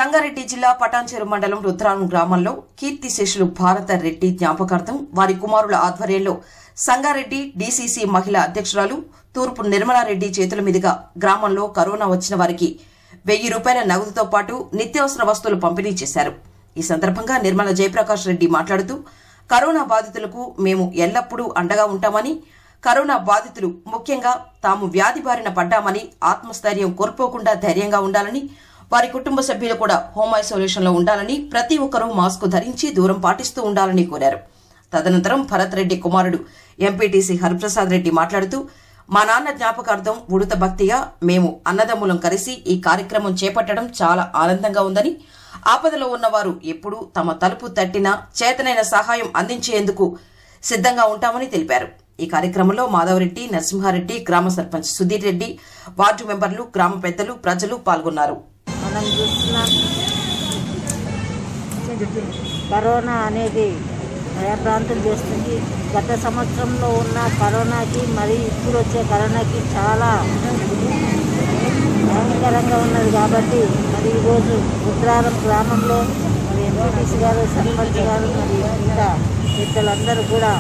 సంగారెడ్డి జిల్లా పటాన్చెరు మండలం రుద్రారం గ్రామంలో కీర్తిశేషులు భారత రెడ్డి జ్ఞాపకార్థం వారి కుమారుల ఆధ్వర్యంలో సంగారెడ్డి డీసీసీ మహిళా అధ్యక్షురాలు తూర్పు నిర్మలారెడ్డి చేతుల మీదుగా గ్రామంలో కరోనా వచ్చిన వారికి వెయ్యి రూపాయల నగదుతో పాటు నిత్యావసర వస్తువులు పంపిణీ చేశారు ఈ సందర్భంగా నిర్మల జయప్రకాష్ రెడ్డి మాట్లాడుతూ కరోనా బాధితులకు మేము ఎల్లప్పుడూ అండగా ఉంటామని కరోనా బాధితులు ముఖ్యంగా తాము వ్యాధి బారిన పడ్డామని ఆత్మస్థైర్యం కోల్పోకుండా ధైర్యంగా ఉండాలని వారి కుటుంబ సభ్యులు కూడా హోమ్ ఐసోలేషన్ లో ఉండాలని ప్రతి ఒక్కరూ మాస్క్ ధరించి దూరం పాటిస్తూ ఉండాలని కోరారు తదనంతరం భరత్ రెడ్డి కుమారుడు ఎంపీటీసీ హరిప్రసాద్ రెడ్డి మాట్లాడుతూ మా నాన్న జ్ఞాపకార్థం ఉడత భక్తిగా మేము అన్నదమ్ములం కలిసి ఈ కార్యక్రమం చేపట్టడం చాలా ఆనందంగా ఉందని ఆపదలో ఉన్నవారు ఎప్పుడూ తమ తలుపు తట్టినా చేతనైన సహాయం అందించేందుకు సిద్ధంగా ఉంటామని తెలిపారు ఈ కార్యక్రమంలో మాధవరెడ్డి నరసింహారెడ్డి గ్రామ సర్పంచ్ సుధీర్ రెడ్డి వార్డు మెంబర్లు గ్రామ పెద్దలు ప్రజలు పాల్గొన్నారు మనం చూస్తున్నాం కరోనా అనేది భయభ్రాంతులు చేస్తుంది గత సంవత్సరంలో ఉన్న కరోనాకి మరి ఇప్పుడు వచ్చే కరోనాకి చాలా భయంకరంగా ఉన్నది కాబట్టి మరి ఈరోజు రుద్రారం గ్రామంలో మరి ఎంపీటీసీ గారు సర్పంచ్ గారు మరి మిగతా పెద్దలందరూ కూడా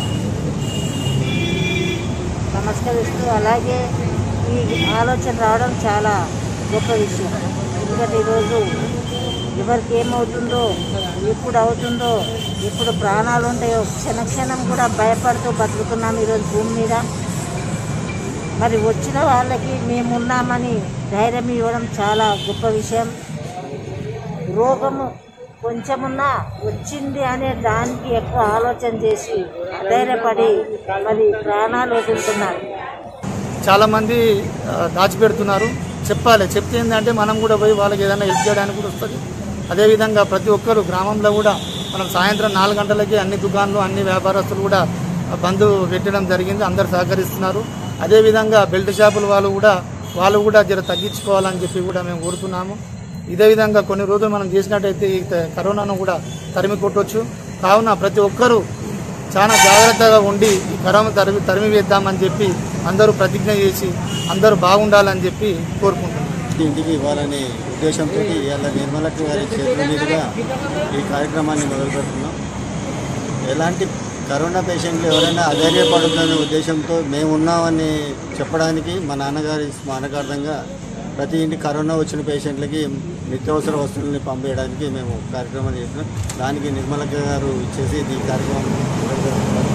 నమస్కరిస్తూ అలాగే ఈ ఆలోచన రావడం చాలా గొప్ప విషయం ఎందుకంటే ఈరోజు ఎవరికి ఏమవుతుందో ఎప్పుడు అవుతుందో ఎప్పుడు ప్రాణాలు ఉంటాయో క్షణ క్షణం కూడా భయపడుతూ బతుకుతున్నాం ఈరోజు భూమి మీద మరి వచ్చిన వాళ్ళకి మేమున్నామని ధైర్యం ఇవ్వడం చాలా గొప్ప విషయం రోగము కొంచెమున్నా వచ్చింది అనే దానికి ఎక్కువ ఆలోచన చేసి ధైర్యపడి మరి ప్రాణాలు వదులుతున్నారు చాలామంది ఆ, దాచిపెడుతున్నారు చెప్పాలి చెప్తే ఏంటంటే మనం కూడా పోయి వాళ్ళకి ఏదైనా హెల్ప్ చేయడానికి కూడా వస్తుంది అదేవిధంగా ప్రతి ఒక్కరు గ్రామంలో కూడా మనం సాయంత్రం నాలుగు గంటలకి అన్ని దుకాణాలు అన్ని వ్యాపారస్తులు కూడా బంద్ పెట్టడం జరిగింది అందరు సహకరిస్తున్నారు అదేవిధంగా బెల్ట్ షాపుల వాళ్ళు కూడా వాళ్ళు కూడా జర తగ్గించుకోవాలని చెప్పి కూడా మేము కోరుతున్నాము ఇదే విధంగా కొన్ని రోజులు మనం చేసినట్టయితే ఈ కరోనాను కూడా తరిమి కొట్టొచ్చు కావున ప్రతి ఒక్కరూ చాలా జాగ్రత్తగా ఉండి ఈ కరోనా తరిమి తరిమి వేద్దామని చెప్పి అందరూ ప్రతిజ్ఞ చేసి అందరూ బాగుండాలని చెప్పి కోరుకుంటున్నాం ఇంటికి ఇవ్వాలనే ఉద్దేశంతో ఇవాళ నిర్మలకి గారి చేతుల మీదుగా ఈ కార్యక్రమాన్ని మొదలుపెడుతున్నాం ఎలాంటి కరోనా పేషెంట్లు ఎవరైనా అధైర్యపడుతుందనే ఉద్దేశంతో మేము ఉన్నామని చెప్పడానికి మా నాన్నగారి స్మారకార్థంగా ప్రతి ఇంటి కరోనా వచ్చిన పేషెంట్లకి నిత్యావసర వస్తువుల్ని పంపేయడానికి మేము కార్యక్రమం చేస్తున్నాం దానికి నిర్మలక్క గారు ఇచ్చేసి ఈ కార్యక్రమం మొదలుపెడుతున్నారు